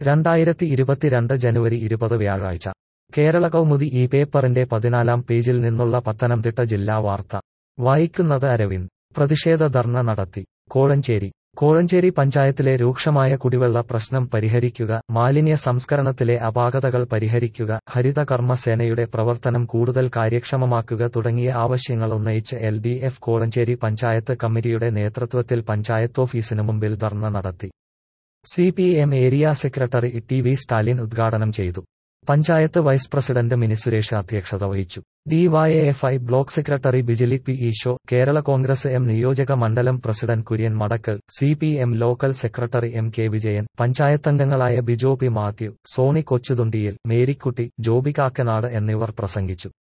രണ്ടായിരത്തി ഇരുപത്തിരണ്ട് ജനുവരി ഇരുപത് വ്യാഴാഴ്ച കേരള കൗമുദി ഈ പേപ്പറിന്റെ പതിനാലാം പേജിൽ നിന്നുള്ള പത്തനംതിട്ട ജില്ലാ വാർത്ത വായിക്കുന്നത് അരവിന്ദ് പ്രതിഷേധ ധർണ നടത്തി കോഴഞ്ചേരി കോഴഞ്ചേരി പഞ്ചായത്തിലെ രൂക്ഷമായ കുടിവെള്ള പ്രശ്നം പരിഹരിക്കുക മാലിന്യ സംസ്കരണത്തിലെ അപാകതകൾ പരിഹരിക്കുക ഹരിതകർമ്മ സേനയുടെ പ്രവർത്തനം കൂടുതൽ കാര്യക്ഷമമാക്കുക തുടങ്ങിയ ആവശ്യങ്ങൾ ഉന്നയിച്ച് L D F Kozhencherry panchayat കമ്മിറ്റിയുടെ നേതൃത്വത്തിൽ പഞ്ചായത്തോഫീസിനു മുമ്പിൽ ധർണ നടത്തി C P M area secretary T V Stalin ഉദ്ഘാടനം ചെയ്തു പഞ്ചായത്ത് വൈസ് പ്രസിഡന്റ് മിനി സുരേഷ് അധ്യക്ഷത വഹിച്ചു DYFI block secretary Bijili P Eesho Kerala Congress M നിയോജക മണ്ഡലം president Kurian Madakkal C P M local secretary M K Vijayan പഞ്ചായത്തംഗങ്ങളായ ബിജോ പി മാത്യു സോണി കൊച്ചുതുണ്ടിയിൽ മേരിക്കുട്ടി ജോബി കാക്കനാട് എന്നിവർ പ്രസംഗിച്ചു